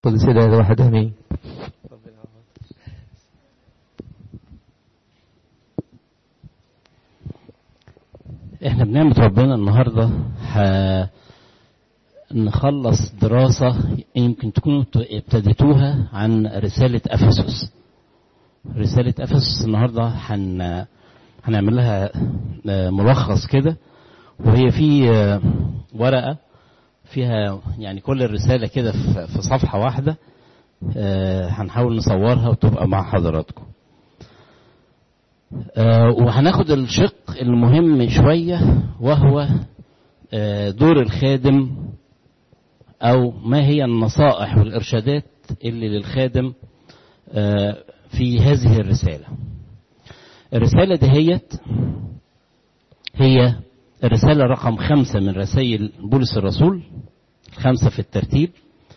قل سيدة هذا واحد امين احنا بنعمة ربنا النهاردة نخلص دراسة يمكن تكونوا ابتديتوها عن رسالة أفسس رسالة أفسس النهاردة هن هنعمل لها ملخص كده وهي في ورقة فيها يعني كل الرسالة كده في صفحة واحدة هنحاول نصورها وتبقى مع حضراتكم وهناخد الشق المهم شوية وهو دور الخادم أو ما هي النصائح والإرشادات اللي للخادم في هذه الرسالة الرسالة دهيت هي الرسالة رقم خمسة من رسائل بولس الرسول خمسة في الترتيب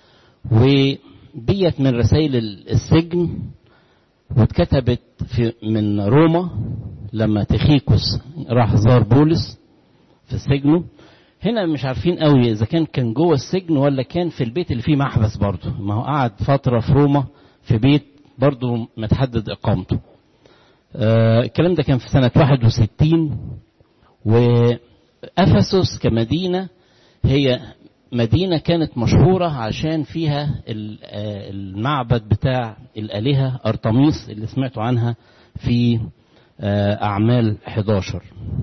وديت من رسائل السجن واتكتبت في من روما لما تخيكوس راح زار بولس في سجنه هنا مش عارفين قوي اذا كان كان جوه السجن ولا كان في البيت اللي فيه محبس برضه ما هو قعد فتره في روما في بيت برضه متحدد اقامته آه الكلام ده كان في سنه 61 وافسس كمدينه هي مدينة كانت مشهورة عشان فيها المعبد بتاع الآلهة أرطميس اللي سمعتوا عنها في أعمال 11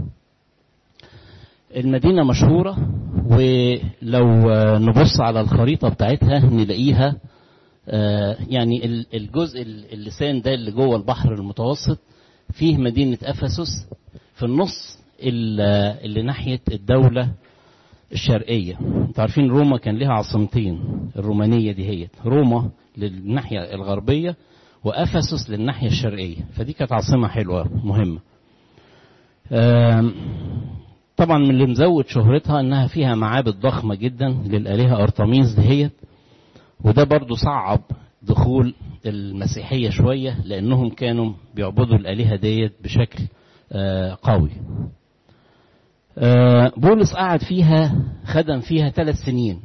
المدينة مشهورة ولو نبص على الخريطة بتاعتها نلاقيها يعني الجزء اللسان ده اللي جوه البحر المتوسط فيه مدينة أفسس في النص اللي ناحية الدولة الشرقية انتوا عارفين روما كان لها عاصمتين الرومانية دي هي روما للناحية الغربية وأفسس للناحية الشرقية فدي كانت عاصمة حلوة مهمة طبعا من اللي مزود شهرتها انها فيها معابد ضخمة جدا للآلهة أرطميس دهيت وده برضو صعب دخول المسيحية شوية لأنهم كانوا بيعبدوا الآلهة ديت بشكل قوي بولس قعد فيها خدم فيها ثلاث سنين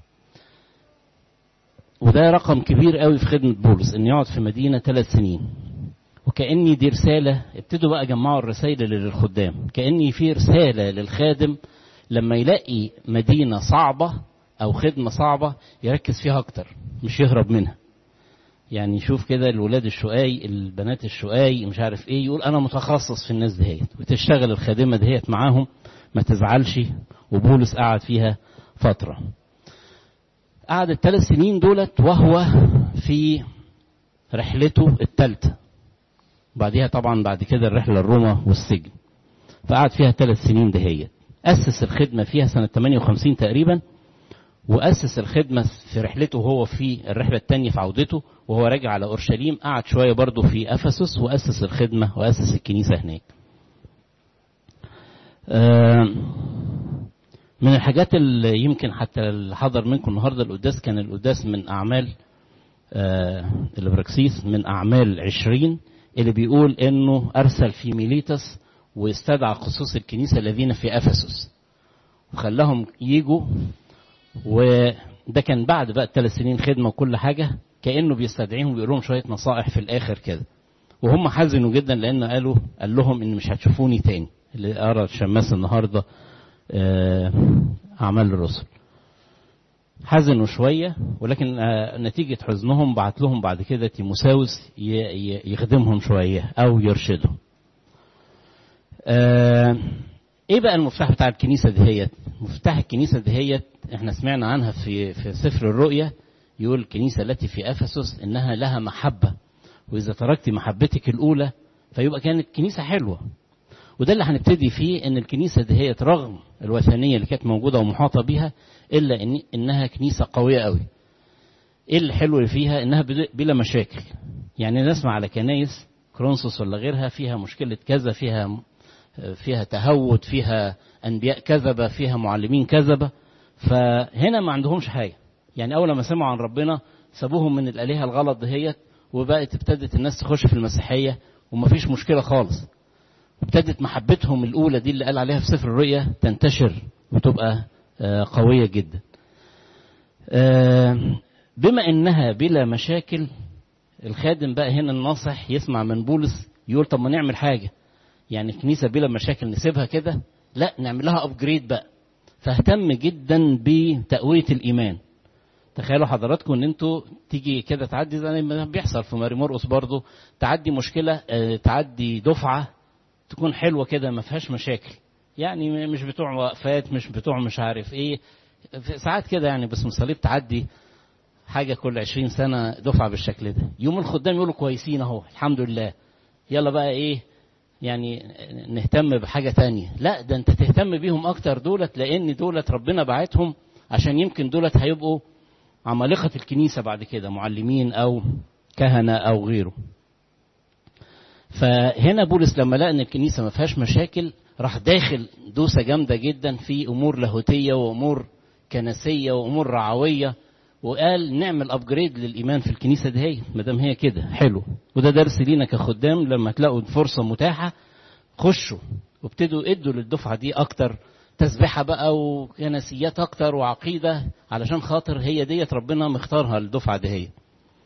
وده رقم كبير قوي في خدمة بولس ان يقعد في مدينة ثلاث سنين وكأني دي رسالة ابتدوا بقى جمعوا الرسائل اللي للخدام كأني في رسالة للخادم لما يلاقي مدينة صعبة أو خدمة صعبة يركز فيها أكتر مش يهرب منها يعني شوف كده الولاد الشقاي البنات الشقاي مش عارف ايه يقول انا متخصص في الناس دهيت وتشتغل الخادمة دهيت معاهم ما تزعلش وبولس قعد فيها فترة قعد الثلاث سنين دولت وهو في رحلته الثالثة بعديها طبعا بعد كده الرحلة لروما والسجن فقعد فيها ثلاث سنين دهيت أسس الخدمة فيها سنة 58 تقريبا وأسس الخدمة في رحلته وهو في الرحلة الثانية في عودته وهو راجع على أورشليم قعد شوية برضه في أفسس وأسس الخدمة وأسس الكنيسة هناك من الحاجات اللي يمكن حتى اللي حضر منكم النهارده القداس كان القداس من اعمال البراكسيس من اعمال عشرين اللي بيقول انه ارسل في ميليتس واستدعى خصوص الكنيسه الذين في افسس وخلاهم يجوا وده كان بعد بقى الثلاث سنين خدمه وكل حاجه كانه بيستدعيهم ويقول لهم شويه نصائح في الاخر كده وهم حزنوا جدا لان قالوا قال لهم ان مش هتشوفوني تاني اللي قرا الشماس النهارده اعمال الرسل حزنوا شويه ولكن نتيجه حزنهم بعت لهم بعد كده تيموساوس يخدمهم شويه او يرشدهم ايه بقى المفتاح بتاع الكنيسه دهيت مفتاح الكنيسه دهيت احنا سمعنا عنها في في سفر الرؤيا يقول الكنيسه التي في افسس انها لها محبه واذا تركت محبتك الاولى فيبقى كانت كنيسه حلوه وده اللي هنبتدي فيه ان الكنيسه دهيت رغم الوثنيه اللي كانت موجوده ومحاطه بيها الا إن انها كنيسه قويه قوي ايه الحلو اللي فيها انها بلا مشاكل يعني نسمع على كنايس كرونسوس ولا غيرها فيها مشكله كذا فيها فيها تهود فيها انبياء كذبه فيها معلمين كذبه فهنا ما عندهمش حاجه يعني اول ما سمعوا عن ربنا سابوهم من الالهه الغلط دهيت وبقت ابتدت الناس تخش في المسيحيه ومفيش مشكله خالص ابتدت محبتهم الأولى دي اللي قال عليها في سفر الرؤيا تنتشر وتبقى قوية جدا بما انها بلا مشاكل الخادم بقى هنا الناصح يسمع من بولس يقول طب ما نعمل حاجه يعني الكنيسه بلا مشاكل نسيبها كده لا نعمل لها ابجريد بقى فاهتم جدا بتقويه الايمان تخيلوا حضراتكم ان انتوا تيجي كده تعدي زي ما بيحصل في ماري مرقس برضه تعدي مشكله اه تعدي دفعه تكون حلوه كده ما فيهاش مشاكل يعني مش بتوع وقفات مش بتوع مش عارف ايه ساعات كده يعني بس مصاليب تعدي حاجه كل 20 سنه دفعه بالشكل ده يوم الخدام يقولوا كويسين اهو الحمد لله يلا بقى ايه يعني نهتم بحاجه تانية لا ده انت تهتم بيهم اكتر دولت لان دولت ربنا بعتهم عشان يمكن دولت هيبقوا عمالقه الكنيسه بعد كده معلمين او كهنه او غيره فهنا بولس لما لقى ان الكنيسه ما فيهاش مشاكل راح داخل دوسه جامده جدا في امور لاهوتيه وامور كنسيه وامور رعويه وقال نعمل ابجريد للايمان في الكنيسه دي هي ما دام هي كده حلو وده درس لينا كخدام لما تلاقوا فرصه متاحه خشوا وابتدوا ادوا للدفعه دي اكتر تسبيحه بقى وكنسيات اكتر وعقيده علشان خاطر هي ديت ربنا مختارها للدفعه دي هي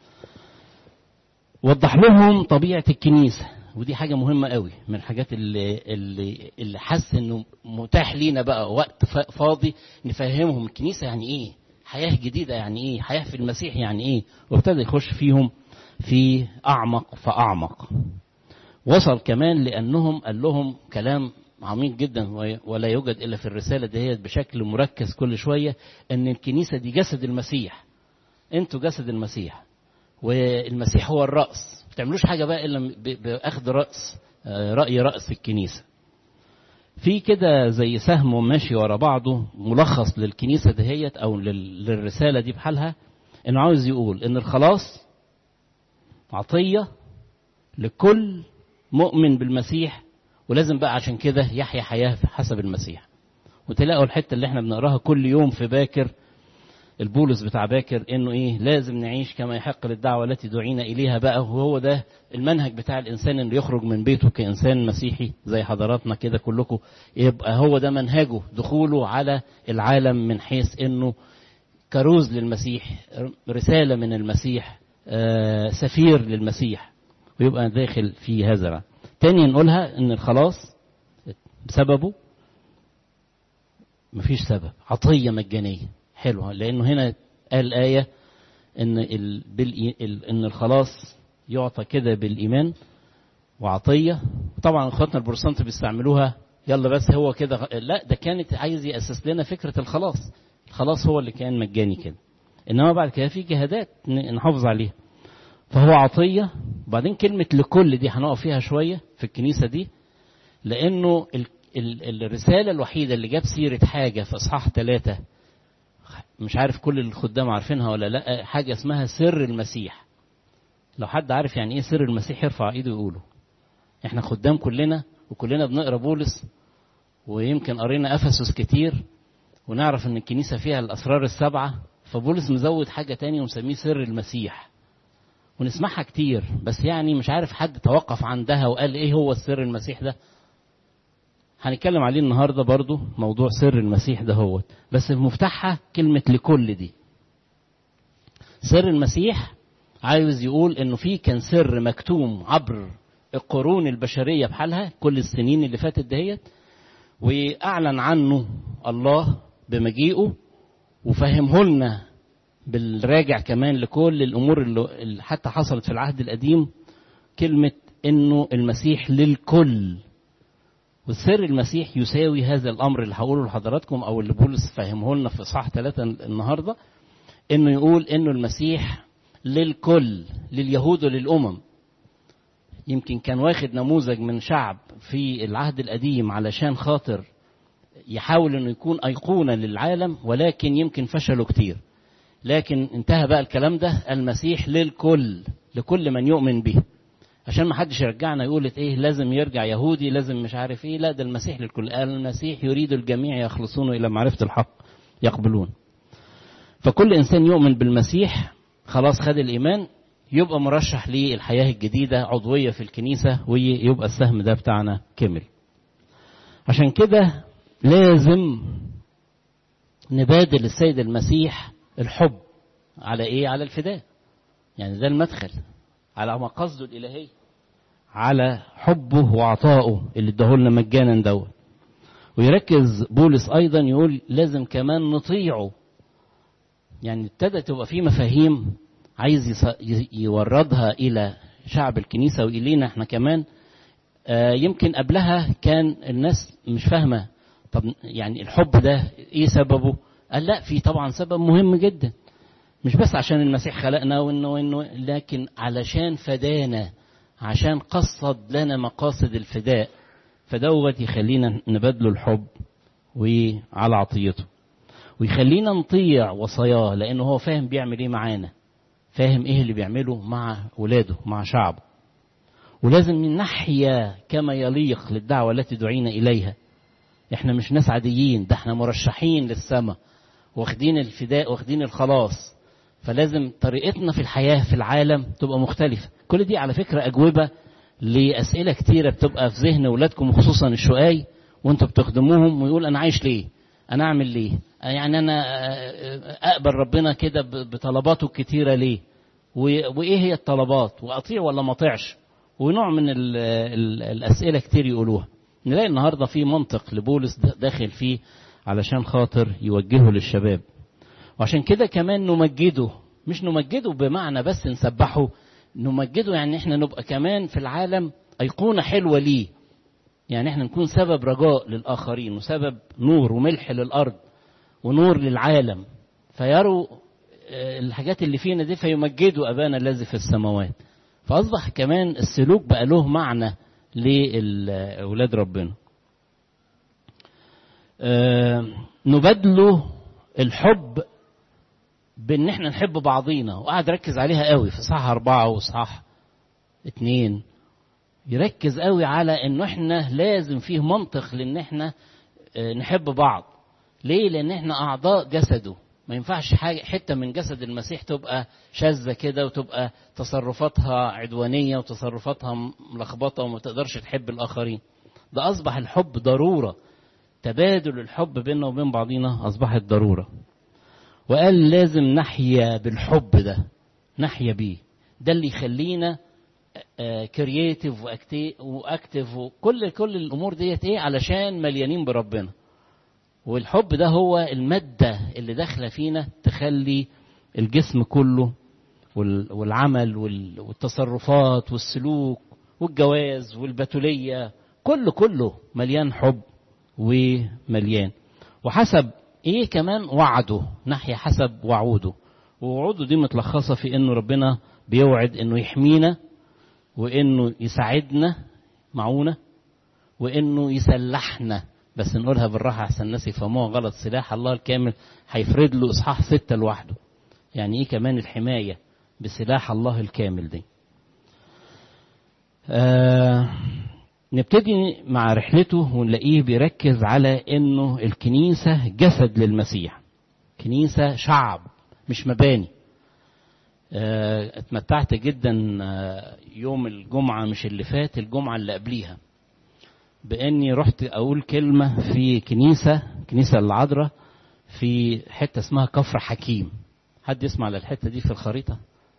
وضح لهم طبيعه الكنيسه ودي حاجه مهمه قوي من الحاجات اللي اللي اللي حس انه متاح لينا بقى وقت فاضي نفهمهم الكنيسه يعني ايه حياه جديده يعني ايه حياه في المسيح يعني ايه وابتدى يخش فيهم في اعمق فاعمق وصل كمان لانهم قال لهم كلام عميق جدا ولا يوجد الا في الرساله ديت بشكل مركز كل شويه ان الكنيسه دي جسد المسيح انتوا جسد المسيح والمسيح هو الراس ما تعملوش حاجه بقى الا باخذ راس راي راس الكنيسه في كده زي سهم ماشي ورا بعضه ملخص للكنيسه دهيت او للرساله دي بحالها انه عاوز يقول ان الخلاص عطيه لكل مؤمن بالمسيح ولازم بقى عشان كده يحيا حياه حسب المسيح وتلاقوا الحته اللي احنا بنقراها كل يوم في باكر البولس بتاع باكر انه ايه لازم نعيش كما يحق للدعوه التي دعينا اليها بقى وهو ده المنهج بتاع الانسان اللي يخرج من بيته كانسان مسيحي زي حضراتنا كده كلكم يبقى هو ده منهجه دخوله على العالم من حيث انه كروز للمسيح رساله من المسيح آه سفير للمسيح ويبقى داخل في هذا تاني نقولها ان الخلاص بسببه مفيش سبب عطيه مجانيه حلوة لأنه هنا قال آية إن ال... بالإي... ال... إن الخلاص يعطى كده بالإيمان وعطية طبعا اخواتنا البروتستانت بيستعملوها يلا بس هو كده لا ده كانت عايز يأسس لنا فكرة الخلاص الخلاص هو اللي كان مجاني كده إنما بعد كده في جهادات نحافظ عليها فهو عطية وبعدين كلمة لكل دي هنقف فيها شوية في الكنيسة دي لأنه ال... ال... الرسالة الوحيدة اللي جاب سيرة حاجة في إصحاح ثلاثة مش عارف كل الخدام عارفينها ولا لا حاجة اسمها سر المسيح لو حد عارف يعني ايه سر المسيح يرفع ايده ويقوله احنا خدام كلنا وكلنا بنقرا بولس ويمكن قرينا افسس كتير ونعرف ان الكنيسه فيها الاسرار السبعه فبولس مزود حاجه تانية ومسميه سر المسيح ونسمعها كتير بس يعني مش عارف حد توقف عندها وقال ايه هو السر المسيح ده هنتكلم عليه النهارده برضو موضوع سر المسيح ده هو بس في مفتاحها كلمة لكل دي سر المسيح عايز يقول انه في كان سر مكتوم عبر القرون البشرية بحالها كل السنين اللي فاتت دهيت واعلن عنه الله بمجيئه وفهمه لنا بالراجع كمان لكل الامور اللي حتى حصلت في العهد القديم كلمة انه المسيح للكل والسر المسيح يساوي هذا الامر اللي هقوله لحضراتكم او اللي بولس فهمه لنا في اصحاح ثلاثة النهارده انه يقول انه المسيح للكل لليهود وللامم يمكن كان واخد نموذج من شعب في العهد القديم علشان خاطر يحاول انه يكون ايقونه للعالم ولكن يمكن فشلوا كتير لكن انتهى بقى الكلام ده المسيح للكل لكل من يؤمن به عشان ما حدش يرجعنا يقول ايه لازم يرجع يهودي لازم مش عارف ايه لا ده المسيح للكل قال المسيح يريد الجميع يخلصون الى معرفه الحق يقبلون فكل انسان يؤمن بالمسيح خلاص خد الايمان يبقى مرشح للحياه الجديده عضويه في الكنيسه ويبقى السهم ده بتاعنا كمل عشان كده لازم نبادل السيد المسيح الحب على ايه على الفداء يعني ده المدخل على مقاصده الالهيه على حبه وعطائه اللي اداهولنا مجانا دوت ويركز بولس ايضا يقول لازم كمان نطيعه يعني ابتدى تبقى في مفاهيم عايز يوردها الى شعب الكنيسه والينا احنا كمان آه يمكن قبلها كان الناس مش فاهمه طب يعني الحب ده ايه سببه قال لا في طبعا سبب مهم جدا مش بس عشان المسيح خلقنا وانه وانه لكن علشان فدانا عشان قصد لنا مقاصد الفداء فدوت يخلينا نبادله الحب وعلى عطيته ويخلينا نطيع وصاياه لانه هو فاهم بيعمل ايه معانا فاهم ايه اللي بيعمله مع ولاده مع شعبه ولازم نحيا كما يليق للدعوة التي دعينا إليها احنا مش ناس عاديين ده احنا مرشحين للسماء واخدين الفداء واخدين الخلاص فلازم طريقتنا في الحياة في العالم تبقى مختلفة كل دي على فكرة أجوبة لأسئلة كتيرة بتبقى في ذهن أولادكم وخصوصا الشقاي وانتوا بتخدموهم ويقول أنا عايش ليه أنا أعمل ليه يعني أنا أقبل ربنا كده بطلباته الكتيرة ليه وإيه هي الطلبات وأطيع ولا ما أطيعش ونوع من ال ال الأسئلة كتير يقولوها نلاقي النهاردة في منطق لبولس داخل فيه علشان خاطر يوجهه للشباب وعشان كده كمان نمجده مش نمجده بمعنى بس نسبحه نمجده يعني احنا نبقى كمان في العالم أيقونة حلوة ليه يعني احنا نكون سبب رجاء للآخرين وسبب نور وملح للأرض ونور للعالم فيروا الحاجات اللي فينا دي فيمجدوا أبانا الذي في السماوات فأصبح كمان السلوك بقى له معنى لأولاد ربنا أه نبادله الحب بان احنا نحب بعضينا وقعد ركز عليها قوي في صح أربعة وصح اتنين يركز قوي على انه احنا لازم فيه منطق لان احنا اه نحب بعض ليه لان احنا اعضاء جسده ما ينفعش حاجة حتة من جسد المسيح تبقى شاذة كده وتبقى تصرفاتها عدوانية وتصرفاتها ملخبطة وما تقدرش تحب الآخرين ده أصبح الحب ضرورة تبادل الحب بيننا وبين بعضينا أصبحت ضرورة وقال لازم نحيا بالحب ده نحيا بيه ده اللي يخلينا كرييتيف واكتف وكل كل الامور ديت ايه علشان مليانين بربنا والحب ده هو المادة اللي داخلة فينا تخلي الجسم كله والعمل والتصرفات والسلوك والجواز والبتولية كله كله مليان حب ومليان وحسب ايه كمان وعده ناحية حسب وعوده ووعوده دي متلخصة في انه ربنا بيوعد انه يحمينا وانه يساعدنا معونا وانه يسلحنا بس نقولها بالراحة أحسن الناس يفهموها غلط سلاح الله الكامل هيفرد له إصحاح ستة لوحده يعني إيه كمان الحماية بسلاح الله الكامل دي آه نبتدي مع رحلته ونلاقيه بيركز على إنه الكنيسة جسد للمسيح كنيسة شعب مش مباني آه اتمتعت جدا آه يوم الجمعة مش اللي فات الجمعة اللي قبليها باني رحت اقول كلمه في كنيسه كنيسه العذراء في حته اسمها كفر حكيم حد يسمع على الحته دي في الخريطه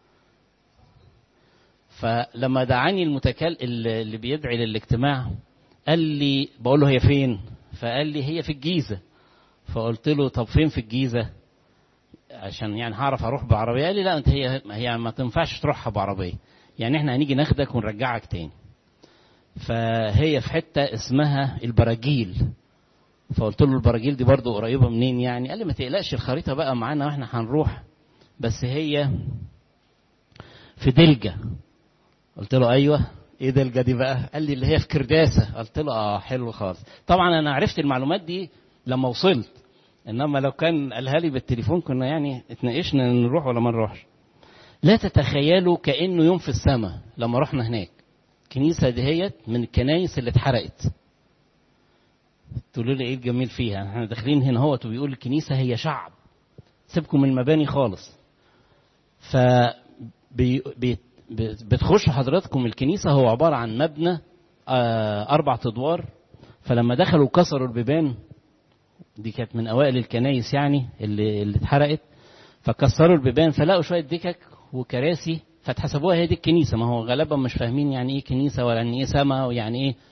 فلما دعاني المتكل اللي بيدعي للاجتماع قال لي بقول له هي فين فقال لي هي في الجيزه فقلت له طب فين في الجيزه عشان يعني هعرف اروح بعربيه قال لي لا انت هي هي ما تنفعش تروحها بعربيه يعني احنا هنيجي ناخدك ونرجعك تاني فهي في حتة اسمها البراجيل فقلت له البراجيل دي برضو قريبة منين يعني قال لي ما تقلقش الخريطة بقى معانا واحنا هنروح بس هي في دلجة قلت له ايوه ايه دلجة دي بقى قال لي اللي هي في كرداسة قلت له اه حلو خالص طبعا انا عرفت المعلومات دي لما وصلت انما لو كان قالها لي بالتليفون كنا يعني اتناقشنا نروح ولا ما نروحش لا تتخيلوا كانه يوم في السماء لما رحنا هناك الكنيسه دهيت من الكنايس اللي اتحرقت تقولوا لي ايه الجميل فيها احنا داخلين هنا هو بيقول الكنيسه هي شعب سيبكم من المباني خالص ف بي بي بتخشوا حضراتكم الكنيسه هو عباره عن مبنى اربع ادوار فلما دخلوا كسروا البيبان دي كانت من اوائل الكنايس يعني اللي اللي اتحرقت فكسروا البيبان فلقوا شويه دكك وكراسي فاتحسبوها هي دي الكنيسه ما هو غالبا مش فاهمين يعني ايه كنيسه ولا يعني ايه سما ويعني ايه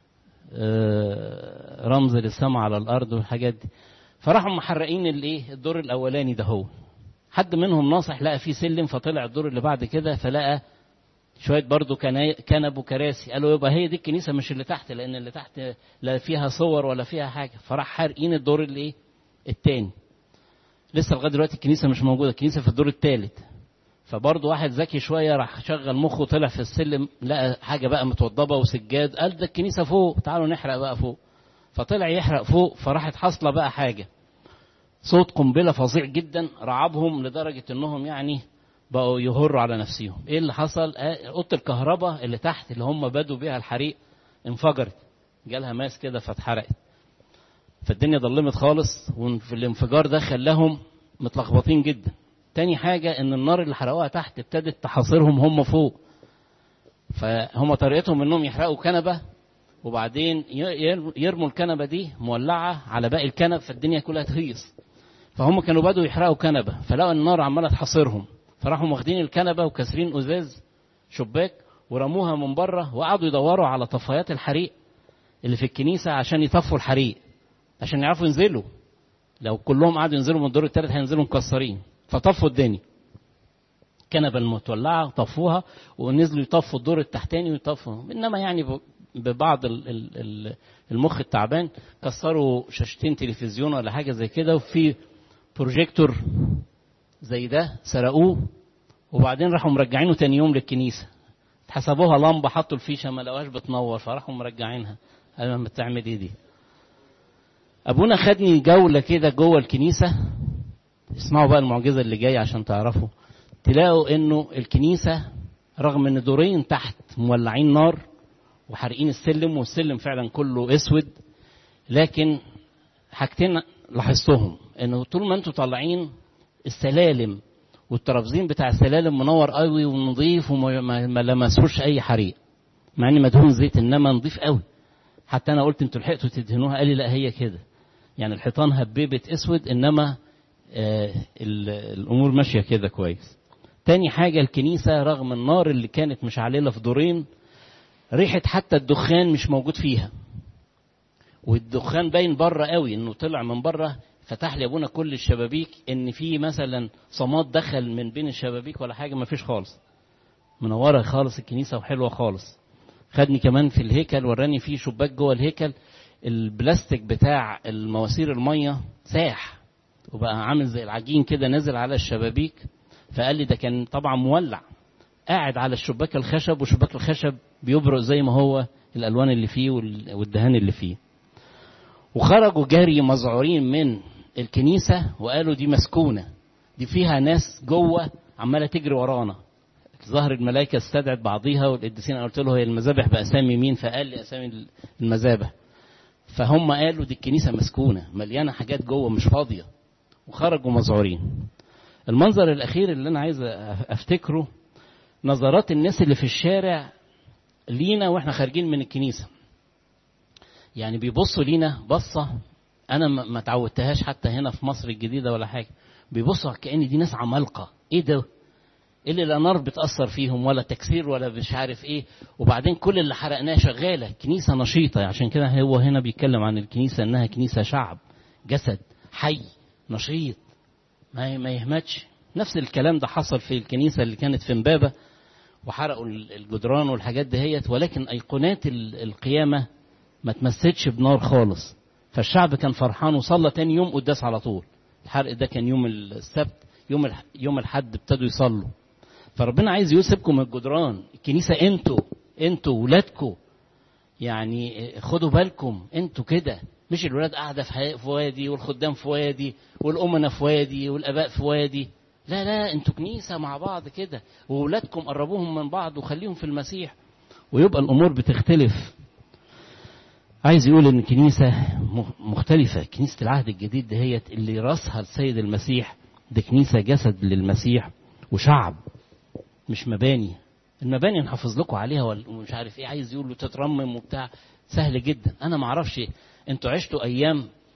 آه رمز للسما على الارض والحاجات دي فراحوا محرقين الايه الدور الاولاني ده هو حد منهم ناصح لقى فيه سلم فطلع الدور اللي بعد كده فلقى شويه برضه كنب وكراسي قالوا يبقى هي دي الكنيسه مش اللي تحت لان اللي تحت لا فيها صور ولا فيها حاجه فراح حارقين الدور اللي ايه التاني لسه لغايه دلوقتي الكنيسه مش موجوده الكنيسه في الدور الثالث فبرضه واحد ذكي شويه راح شغل مخه طلع في السلم لقى حاجه بقى متوضبه وسجاد قال ده الكنيسه فوق تعالوا نحرق بقى فوق فطلع يحرق فوق فراحت حاصله بقى حاجه صوت قنبله فظيع جدا رعبهم لدرجه انهم يعني بقوا يهروا على نفسهم ايه اللي حصل اوضه الكهرباء اللي تحت اللي هم بدوا بيها الحريق انفجرت جالها ماس كده فاتحرقت فالدنيا ضلمت خالص وفي الانفجار ده خلاهم متلخبطين جدا تاني حاجة ان النار اللي حرقوها تحت ابتدت تحاصرهم هم فوق فهم طريقتهم انهم يحرقوا كنبة وبعدين يرموا الكنبة دي مولعة على باقي الكنب فالدنيا كلها تهيص فهم كانوا بدوا يحرقوا كنبة فلقوا النار عمالة تحاصرهم فراحوا واخدين الكنبة وكاسرين ازاز شباك ورموها من بره وقعدوا يدوروا على طفايات الحريق اللي في الكنيسة عشان يطفوا الحريق عشان يعرفوا ينزلوا لو كلهم قعدوا ينزلوا من الدور الثالث هينزلوا مكسرين فطفوا الدنيا كنبة المتولعة طفوها ونزلوا يطفوا الدور التحتاني ويطفوا انما يعني ببعض المخ التعبان كسروا شاشتين تلفزيون ولا حاجة زي كده وفي بروجيكتور زي ده سرقوه وبعدين راحوا مرجعينه تاني يوم للكنيسة حسبوها لمبة حطوا الفيشة ما لقوهاش بتنور فراحوا مرجعينها قالوا ما بتعمل ايه دي ابونا خدني جولة كده جوه الكنيسة اسمعوا بقى المعجزة اللي جاية عشان تعرفوا تلاقوا انه الكنيسة رغم ان دورين تحت مولعين نار وحارقين السلم والسلم فعلا كله اسود لكن حاجتين لاحظتهم انه طول ما انتوا طالعين السلالم والترابزين بتاع السلالم منور قوي ونظيف وما لمسوش اي حريق مع ان مدهون زيت انما نظيف قوي حتى انا قلت انتوا لحقتوا تدهنوها قال لي لا هي كده يعني الحيطان هببت اسود انما آه الامور ماشيه كده كويس تاني حاجة الكنيسة رغم النار اللي كانت مشعللة في دورين ريحة حتى الدخان مش موجود فيها والدخان باين بره قوي انه طلع من بره فتح لي ابونا كل الشبابيك ان في مثلا صماد دخل من بين الشبابيك ولا حاجه ما فيش خالص منوره خالص الكنيسه وحلوه خالص خدني كمان في الهيكل وراني في شباك جوه الهيكل البلاستيك بتاع المواسير الميه ساح وبقى عامل زي العجين كده نازل على الشبابيك فقال لي ده كان طبعا مولع قاعد على الشباك الخشب وشباك الخشب بيبرق زي ما هو الالوان اللي فيه والدهان اللي فيه وخرجوا جري مذعورين من الكنيسة وقالوا دي مسكونة دي فيها ناس جوه عمالة تجري ورانا ظهر الملائكة استدعت بعضيها والقديسين قلت له هي المذابح بأسامي مين فقال لي أسامي المذابح فهم قالوا دي الكنيسة مسكونة مليانة حاجات جوه مش فاضية وخرجوا مذعورين المنظر الأخير اللي أنا عايز أفتكره نظرات الناس اللي في الشارع لينا واحنا خارجين من الكنيسة يعني بيبصوا لينا بصة أنا ما تعودتهاش حتى هنا في مصر الجديدة ولا حاجة بيبصوا كأن دي ناس عمالقة إيه ده؟ إيه اللي لا نار بتأثر فيهم ولا تكسير ولا مش عارف إيه وبعدين كل اللي حرقناه شغالة كنيسة نشيطة عشان كده هو هنا بيتكلم عن الكنيسة إنها كنيسة شعب جسد حي نشيط ما ما يهمتش نفس الكلام ده حصل في الكنيسة اللي كانت في امبابة وحرقوا الجدران والحاجات دهيت ولكن أيقونات القيامة ما تمسكش بنار خالص فالشعب كان فرحان وصلى تاني يوم قداس على طول الحرق ده كان يوم السبت يوم يوم الحد ابتدوا يصلوا فربنا عايز يسيبكم من الجدران الكنيسة انتوا انتوا ولادكم يعني خدوا بالكم انتوا كده مش الولاد قاعدة في وادي والخدام في وادي والأمنا في وادي والآباء في وادي لا لا انتوا كنيسة مع بعض كده وولادكم قربوهم من بعض وخليهم في المسيح ويبقى الأمور بتختلف عايز يقول ان الكنيسة مختلفة كنيسة العهد الجديد دهيت اللي راسها السيد المسيح دي كنيسة جسد للمسيح وشعب مش مباني المباني نحافظ لكم عليها ومش عارف ايه عايز يقول له تترمم وبتاع سهل جدا انا ما اعرفش انتوا عشتوا ايام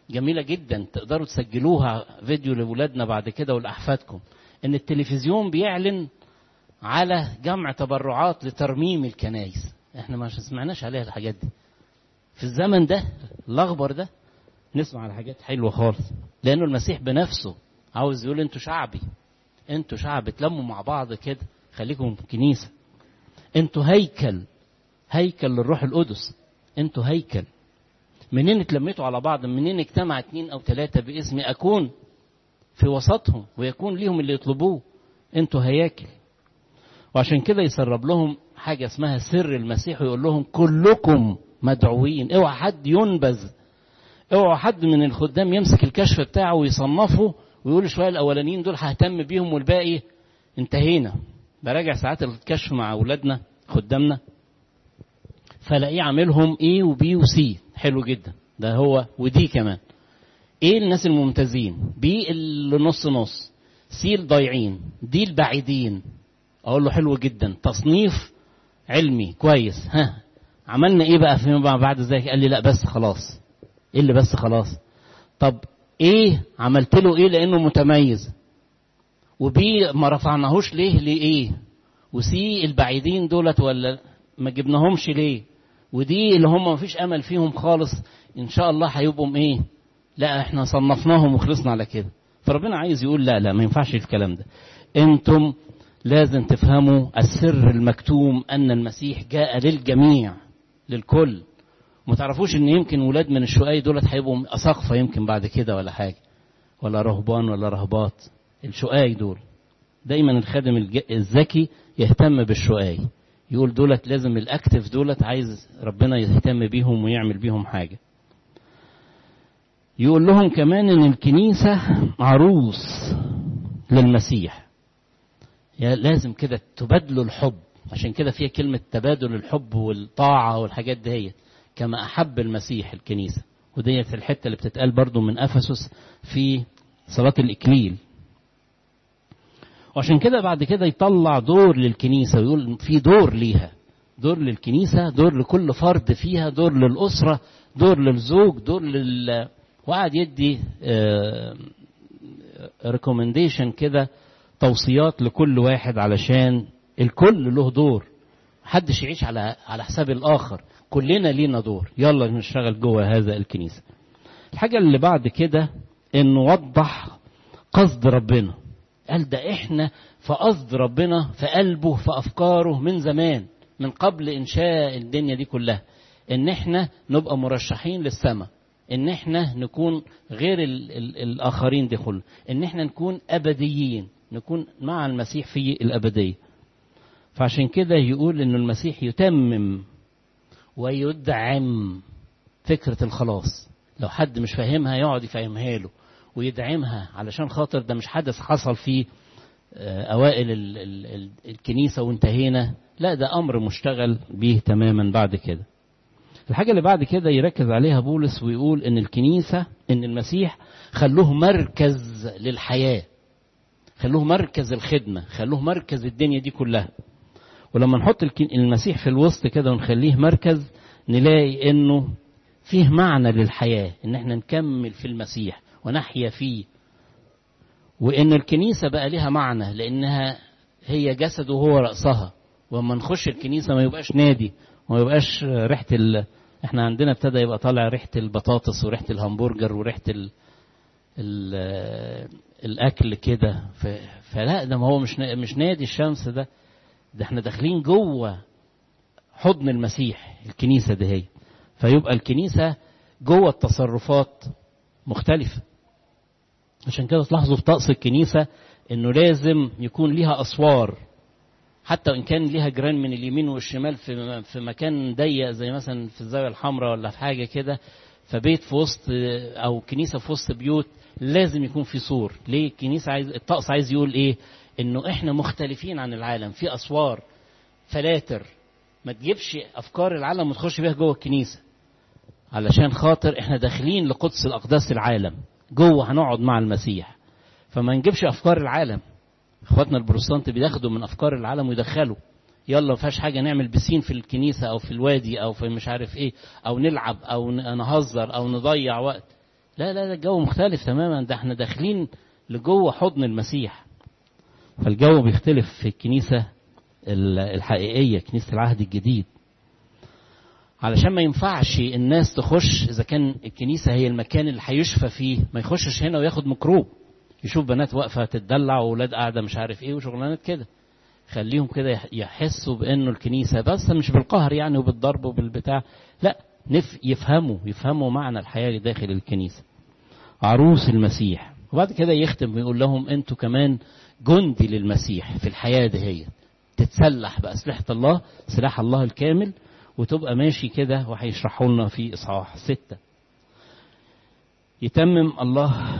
جميلة جدا تقدروا تسجلوها فيديو لأولادنا بعد كده ولأحفادكم إن التلفزيون بيعلن على جمع تبرعات لترميم الكنايس احنا ما سمعناش عليها الحاجات دي في الزمن ده الأخبر ده نسمع على حاجات حلوة خالص لأنه المسيح بنفسه عاوز يقول انتوا شعبي انتوا شعب اتلموا مع بعض كده خليكم كنيسة انتوا هيكل هيكل للروح القدس انتوا هيكل منين اتلميتوا على بعض منين اجتمع اتنين او ثلاثة باسمي اكون في وسطهم ويكون ليهم اللي يطلبوه انتوا هياكل وعشان كده يسرب لهم حاجة اسمها سر المسيح ويقول لهم كلكم مدعوين اوعى حد ينبذ اوعى حد من الخدام يمسك الكشف بتاعه ويصنفه ويقول شوية الاولانيين دول ههتم بيهم والباقي انتهينا براجع ساعات الكشف مع اولادنا خدامنا فلاقيه عاملهم ايه وبي وسي حلو جدا ده هو ودي كمان ايه الناس الممتازين بي اللي نص نص سي الضايعين دي البعيدين اقول له حلو جدا تصنيف علمي كويس ها عملنا ايه بقى فيما بعد ذلك قال لي لا بس خلاص ايه اللي بس خلاص طب ايه عملت له ايه لانه متميز وبي ما رفعناهوش ليه لايه وسي البعيدين دولت ولا ما جبناهمش ليه ودي اللي هم ما فيش امل فيهم خالص ان شاء الله هيبقوا ايه لا احنا صنفناهم وخلصنا على كده فربنا عايز يقول لا لا ما ينفعش الكلام ده انتم لازم تفهموا السر المكتوم ان المسيح جاء للجميع للكل ما تعرفوش ان يمكن ولاد من الشقاي دولت هيبقوا اساقفه يمكن بعد كده ولا حاجه ولا رهبان ولا رهبات الشقاي دول دايما الخادم الذكي يهتم بالشقاي يقول دولت لازم الاكتف دولت عايز ربنا يهتم بيهم ويعمل بيهم حاجه يقول لهم كمان ان الكنيسه عروس للمسيح يا لازم كده تبادلوا الحب عشان كده فيها كلمة تبادل الحب والطاعة والحاجات دي هي كما أحب المسيح الكنيسة وديت الحتة اللي بتتقال برضو من أفسس في صلاة الإكليل وعشان كده بعد كده يطلع دور للكنيسة ويقول في دور ليها دور للكنيسة دور لكل فرد فيها دور للأسرة دور للزوج دور لل وقعد يدي ريكومنديشن كده توصيات لكل واحد علشان الكل له دور محدش يعيش على على حساب الاخر كلنا لينا دور يلا نشتغل جوه هذا الكنيسه الحاجه اللي بعد كده انه وضح قصد ربنا قال ده احنا في قصد ربنا في قلبه في افكاره من زمان من قبل انشاء الدنيا دي كلها ان احنا نبقى مرشحين للسماء ان احنا نكون غير ال ال الاخرين دي كله ان احنا نكون ابديين نكون مع المسيح في الابديه فعشان كده يقول ان المسيح يتمم ويدعم فكره الخلاص لو حد مش فاهمها يقعد يفهمها له ويدعمها علشان خاطر ده مش حدث حصل في اوائل ال ال ال الكنيسه وانتهينا لا ده امر مشتغل به تماما بعد كده الحاجة اللي بعد كده يركز عليها بولس ويقول إن الكنيسة إن المسيح خلوه مركز للحياة خلوه مركز الخدمة خلوه مركز الدنيا دي كلها ولما نحط المسيح في الوسط كده ونخليه مركز نلاقي إنه فيه معنى للحياة إن احنا نكمل في المسيح ونحيا فيه وإن الكنيسة بقى لها معنى لأنها هي جسده وهو رأسها وما نخش الكنيسة ما يبقاش نادي وما يبقاش ريحة ال... احنا عندنا ابتدى يبقى طالع ريحة البطاطس وريحة الهمبرجر وريحة ال... ال... الأكل كده ف... فلا ده ما هو مش مش نادي الشمس ده ده احنا داخلين جوه حضن المسيح الكنيسة دي هي فيبقى الكنيسة جوه التصرفات مختلفة عشان كده تلاحظوا في طقس الكنيسة انه لازم يكون ليها اسوار حتى وان كان ليها جيران من اليمين والشمال في في مكان ضيق زي مثلا في الزاويه الحمراء ولا في حاجه كده فبيت في وسط او كنيسه في وسط بيوت لازم يكون في سور ليه الكنيسه عايز الطقس عايز يقول ايه انه احنا مختلفين عن العالم في اسوار فلاتر ما تجيبش افكار العالم وتخش بيها جوه الكنيسه علشان خاطر احنا داخلين لقدس الاقداس العالم جوه هنقعد مع المسيح فما نجيبش افكار العالم اخواتنا البروتستانت بياخدوا من افكار العالم ويدخلوا يلا ما فيهاش حاجه نعمل بسين في الكنيسه او في الوادي او في مش عارف ايه او نلعب او نهزر او نضيع وقت لا لا لا الجو مختلف تماما ده احنا داخلين لجوه حضن المسيح فالجو بيختلف في الكنيسة الحقيقية كنيسة العهد الجديد علشان ما ينفعش الناس تخش اذا كان الكنيسه هي المكان اللي هيشفى فيه ما يخشش هنا وياخد ميكروب يشوف بنات واقفه تتدلع واولاد قاعده مش عارف ايه وشغلانات كده خليهم كده يحسوا بانه الكنيسه بس مش بالقهر يعني وبالضرب وبالبتاع لا نف يفهموا يفهموا معنى الحياه داخل الكنيسه عروس المسيح وبعد كده يختم ويقول لهم انتوا كمان جندي للمسيح في الحياه دهيت تتسلح باسلحه الله سلاح الله الكامل وتبقى ماشي كده وهيشرحوا لنا في اصحاح ستة يتمم الله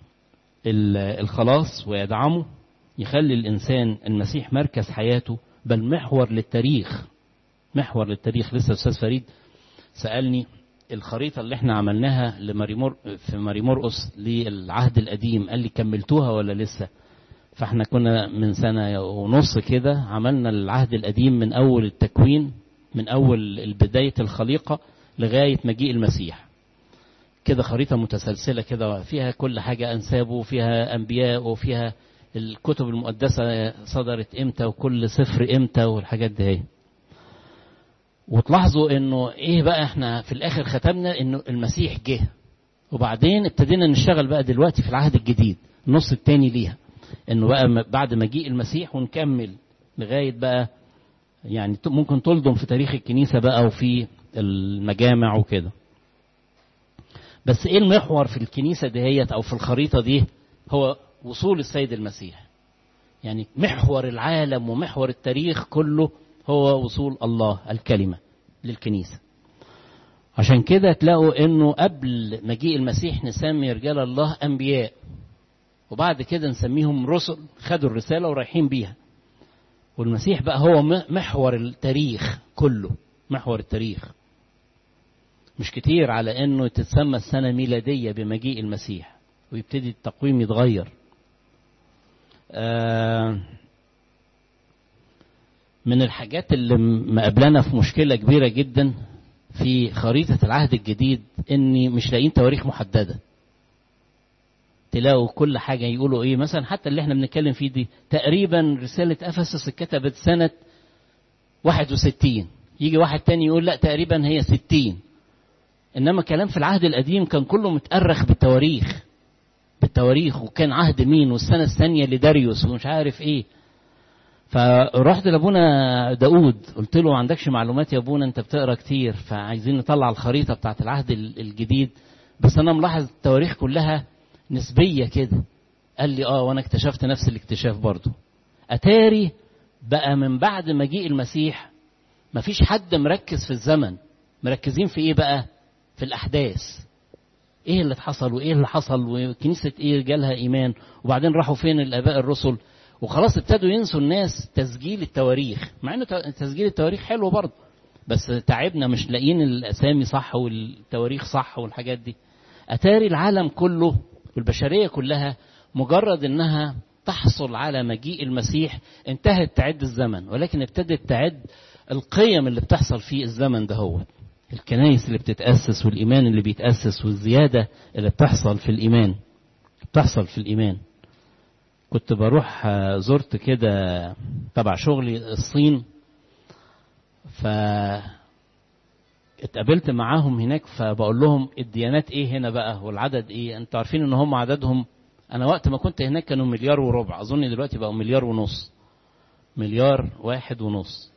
الخلاص ويدعمه يخلي الانسان المسيح مركز حياته بل محور للتاريخ محور للتاريخ لسه استاذ فريد سالني الخريطه اللي احنا عملناها لماريمور في ماري مرقس للعهد القديم قال لي كملتوها ولا لسه فاحنا كنا من سنه ونص كده عملنا العهد القديم من اول التكوين من أول بداية الخليقة لغاية مجيء المسيح كده خريطة متسلسلة كده فيها كل حاجة أنسابه وفيها أنبياء وفيها الكتب المقدسة صدرت إمتى وكل سفر إمتى والحاجات دي وتلاحظوا إنه إيه بقى إحنا في الآخر ختمنا إنه المسيح جه وبعدين ابتدينا نشتغل بقى دلوقتي في العهد الجديد النص التاني ليها إنه بقى بعد مجيء المسيح ونكمل لغاية بقى يعني ممكن تلضم في تاريخ الكنيسة بقى وفي المجامع وكده بس ايه المحور في الكنيسة دهيت او في الخريطة دي هو وصول السيد المسيح يعني محور العالم ومحور التاريخ كله هو وصول الله الكلمة للكنيسة عشان كده تلاقوا انه قبل مجيء المسيح نسمي رجال الله انبياء وبعد كده نسميهم رسل خدوا الرسالة ورايحين بيها والمسيح بقى هو محور التاريخ كله محور التاريخ مش كتير على انه تتسمى السنة ميلادية بمجيء المسيح ويبتدي التقويم يتغير آه من الحاجات اللي مقابلنا في مشكلة كبيرة جدا في خريطة العهد الجديد اني مش لاقيين تواريخ محددة تلاقوا كل حاجة يقولوا ايه مثلا حتى اللي احنا بنتكلم فيه دي تقريبا رسالة افسس اتكتبت سنة 61 يجي واحد تاني يقول لا تقريبا هي 60 انما كلام في العهد القديم كان كله متأرخ بالتواريخ بالتواريخ وكان عهد مين والسنة الثانية لداريوس ومش عارف ايه فرحت لابونا داود قلت له ما عندكش معلومات يا ابونا انت بتقرا كتير فعايزين نطلع الخريطه بتاعت العهد الجديد بس انا ملاحظ التواريخ كلها نسبية كده قال لي اه وانا اكتشفت نفس الاكتشاف برضه اتاري بقى من بعد مجيء المسيح مفيش حد مركز في الزمن مركزين في ايه بقى في الاحداث ايه اللي حصل وايه اللي حصل وكنيسة ايه جالها ايمان وبعدين راحوا فين الاباء الرسل وخلاص ابتدوا ينسوا الناس تسجيل التواريخ مع انه تسجيل التواريخ حلو برضه بس تعبنا مش لاقيين الاسامي صح والتواريخ صح والحاجات دي اتاري العالم كله والبشرية كلها مجرد انها تحصل على مجيء المسيح انتهت تعد الزمن ولكن ابتدت تعد القيم اللي بتحصل في الزمن ده هو الكنايس اللي بتتأسس والإيمان اللي بيتأسس والزيادة اللي بتحصل في الإيمان بتحصل في الإيمان كنت بروح زرت كده تبع شغلي الصين ف اتقابلت معاهم هناك فبقول لهم الديانات ايه هنا بقى والعدد ايه انتوا عارفين ان هم عددهم انا وقت ما كنت هناك كانوا مليار وربع اظن دلوقتي بقوا مليار ونص مليار واحد ونص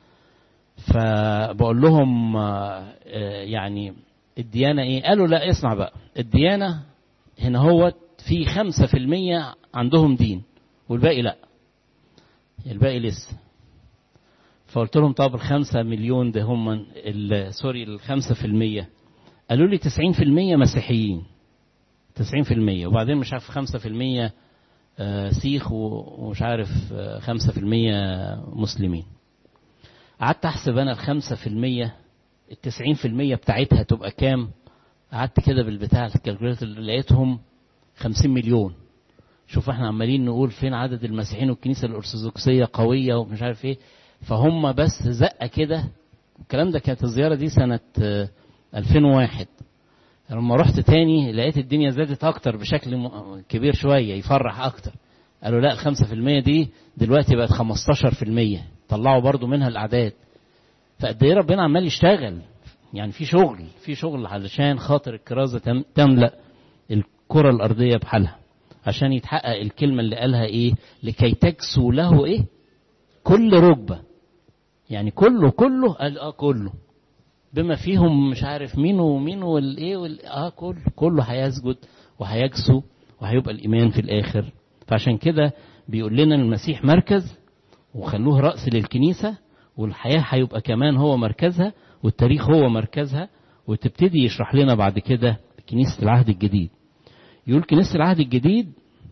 فبقول لهم يعني الديانة ايه قالوا لا اسمع بقى الديانة هنا هو في خمسة في المية عندهم دين والباقي لا الباقي لسه فقلت لهم طب الخمسة مليون ده هم سوري الخمسة في المية قالوا لي تسعين في المية مسيحيين تسعين في المية وبعدين مش عارف خمسة في المية سيخ ومش عارف خمسة في المية مسلمين قعدت أحسب أنا الخمسة في المية التسعين في المية بتاعتها تبقى كام قعدت كده بالبتاع الكالكوليتر لقيتهم خمسين مليون شوف احنا عمالين نقول فين عدد المسيحيين والكنيسة الأرثوذكسية قوية ومش عارف ايه فهم بس زقة كده الكلام ده كانت الزيارة دي سنة 2001 لما رحت تاني لقيت الدنيا زادت اكتر بشكل كبير شويه يفرح اكتر قالوا لا الخمسة في المية دي دلوقتي بقت خمستاشر في المية طلعوا برضو منها الأعداد فقد ايه ربنا عمال يشتغل يعني في شغل في شغل علشان خاطر الكرازة تملأ الكرة الأرضية بحالها عشان يتحقق الكلمة اللي قالها ايه لكي تكسو له ايه كل ركبة يعني كله كله قال اه كله بما فيهم مش عارف مين ومين والايه وال... اه كله كله هيسجد وهيكسو وهيبقى الايمان في الاخر فعشان كده بيقول لنا المسيح مركز وخلوه رأس للكنيسة والحياة هيبقى كمان هو مركزها والتاريخ هو مركزها وتبتدي يشرح لنا بعد كده كنيسة العهد الجديد يقول كنيسة العهد الجديد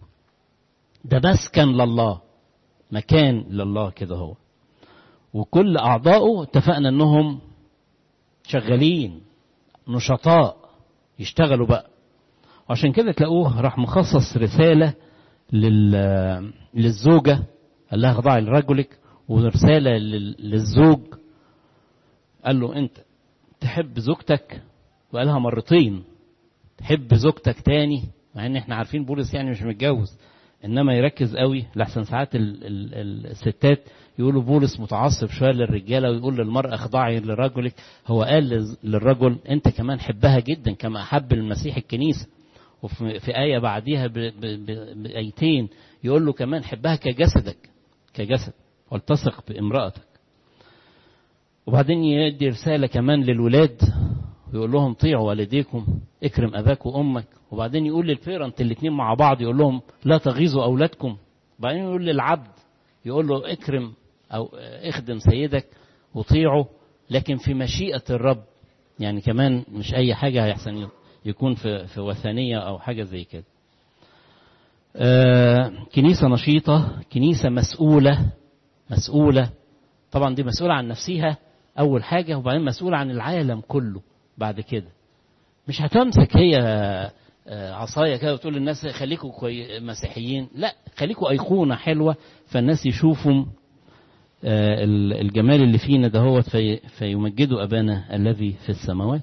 ده مسكن لله مكان لله كده هو وكل أعضائه اتفقنا أنهم شغالين نشطاء يشتغلوا بقى وعشان كده تلاقوه راح مخصص رسالة لل... للزوجة قال لها اخضعي لرجلك ورسالة للزوج قال له انت تحب زوجتك وقالها مرتين تحب زوجتك تاني مع ان احنا عارفين بولس يعني مش متجوز انما يركز قوي لحسن ساعات ال ال الستات يقولوا بولس متعصب شويه للرجاله ويقول للمراه اخضعي لرجلك هو قال للرجل انت كمان حبها جدا كما احب المسيح الكنيسه وفي في آية بعديها بآيتين يقول له كمان حبها كجسدك كجسد والتصق بامرأتك وبعدين يدي رسالة كمان للولاد ويقول لهم طيعوا والديكم اكرم أباك وأمك وبعدين يقول للبيرنت الاثنين مع بعض يقول لهم لا تغيظوا أولادكم وبعدين يقول للعبد يقول له اكرم أو اخدم سيدك وطيعه لكن في مشيئة الرب يعني كمان مش أي حاجة هيحسن يكون في في وثنية أو حاجة زي كده. آه كنيسة نشيطة، كنيسة مسؤولة مسؤولة طبعا دي مسؤولة عن نفسها أول حاجة وبعدين مسؤولة عن العالم كله بعد كده. مش هتمسك هي آه عصاية كده وتقول للناس خليكم مسيحيين، لا خليكم أيقونة حلوة فالناس يشوفوا آه الجمال اللي فينا دهوت في فيمجدوا أبانا الذي في السماوات.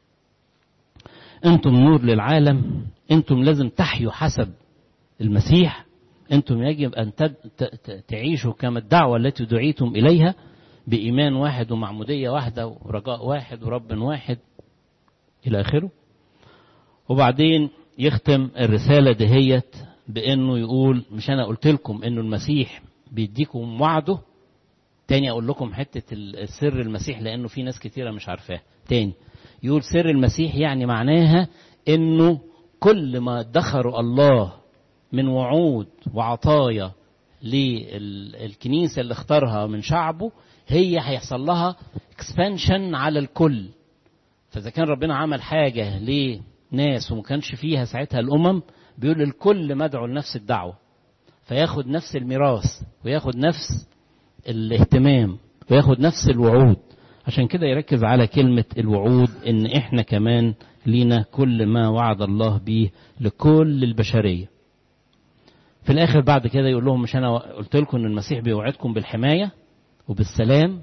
انتم نور للعالم انتم لازم تحيوا حسب المسيح انتم يجب ان تعيشوا كما الدعوه التي دعيتم اليها بايمان واحد ومعموديه واحده ورجاء واحد ورب واحد الى اخره وبعدين يختم الرساله دهيت بانه يقول مش انا قلت لكم انه المسيح بيديكم وعده تاني اقول لكم حته السر المسيح لانه في ناس كتيره مش عارفاه تاني يقول سر المسيح يعني معناها انه كل ما ادخروا الله من وعود وعطايا للكنيسه اللي اختارها من شعبه هي هيحصل لها اكسبانشن على الكل فاذا كان ربنا عمل حاجه لناس وما كانش فيها ساعتها الامم بيقول الكل مدعو لنفس الدعوه فياخد نفس الميراث وياخد نفس الاهتمام وياخد نفس الوعود عشان كده يركز على كلمة الوعود إن إحنا كمان لينا كل ما وعد الله به لكل البشرية. في الآخر بعد كده يقول لهم مش أنا قلت لكم إن المسيح بيوعدكم بالحماية وبالسلام